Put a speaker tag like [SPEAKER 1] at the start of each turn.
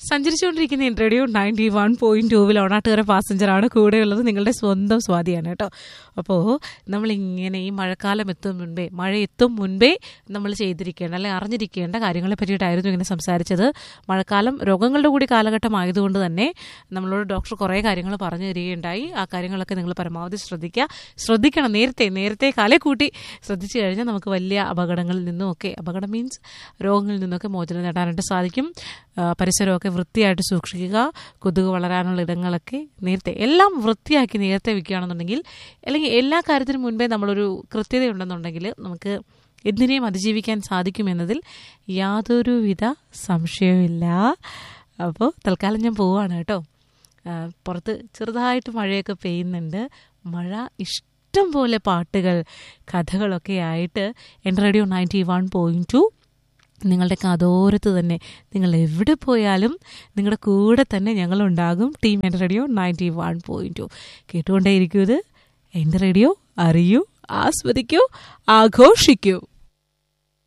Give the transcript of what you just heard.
[SPEAKER 1] സഞ്ചരിച്ചുകൊണ്ടിരിക്കുന്ന radio ninety one point ടൂവിൽ ഓണാട്ടുകര പാസഞ്ചറാണ് കൂടെയുള്ളത് നിങ്ങളുടെ സ്വന്തം സ്വാതിയാണ് കേട്ടോ അപ്പോൾ നമ്മളിങ്ങനെ ഈ മഴക്കാലം എത്തും മുൻപേ മഴ എത്തും മുൻപേ നമ്മൾ ചെയ്തിരിക്കേണ്ട അല്ലെങ്കിൽ അറിഞ്ഞിരിക്കേണ്ട കാര്യങ്ങളെ പറ്റിയിട്ടായിരുന്നു ഇങ്ങനെ സംസാരിച്ചത് മഴക്കാലം രോഗങ്ങളുടെ കൂടി കാലഘട്ടം ആയതുകൊണ്ട് തന്നെ നമ്മളോട് ഡോക്ടർ കുറേ കാര്യങ്ങൾ പറഞ്ഞു തരികയുണ്ടായി ആ കാര്യങ്ങളൊക്കെ നിങ്ങൾ പരമാവധി ശ്രദ്ധിക്കുക ശ്രദ്ധിക്കണം നേരത്തെ നേരത്തെ കാലേ കൂട്ടി ശ്രദ്ധിച്ചു കഴിഞ്ഞാൽ നമുക്ക് വലിയ അപകടങ്ങളിൽ നിന്നും ഒക്കെ അപകടം മീൻസ് രോഗങ്ങളിൽ നിന്നൊക്കെ മോചനം നേടാനായിട്ട് സാധിക്കും ആ, പരിസരമൊക്കെ വൃത്തിയായിട്ട് സൂക്ഷിക്കുക കൊതുക് വളരാനുള്ള ഇടങ്ങളൊക്കെ നേരത്തെ എല്ലാം വൃത്തിയാക്കി നേരത്തെ വെക്കുകയാണെന്നുണ്ടെങ്കിൽ അല്ലെങ്കിൽ എല്ലാ കാര്യത്തിനും മുൻപേ നമ്മളൊരു കൃത്യതയുണ്ടെന്നുണ്ടെങ്കിൽ നമുക്ക് എന്തിനേയും അതിജീവിക്കാൻ സാധിക്കുമെന്നതിൽ യാതൊരുവിധ സംശയവുമില്ല അപ്പോൾ തൽക്കാലം ഞാൻ പോവാണ് കേട്ടോ ആ, പുറത്ത് ചെറുതായിട്ട് മഴയൊക്കെ പെയ്യുന്നുണ്ട് മഴ ഇഷ്ടം പോലെ പാട്ടുകൾ കഥകളൊക്കെ ആയിട്ട് എൻ്റെ radio ninety one point two നിങ്ങളുടെ കാതോരത്ത് തന്നെ നിങ്ങൾ എവിടെ പോയാലും നിങ്ങളുടെ കൂടെ തന്നെ ഞങ്ങളുണ്ടാകും ടീം എൻ്റെ radio ninety one point two കേട്ടുകൊണ്ടേയിരിക്കൂ ഇത് എൻ്റെ റേഡിയോ അറിയൂ ആസ്വദിക്കൂ ആഘോഷിക്കൂ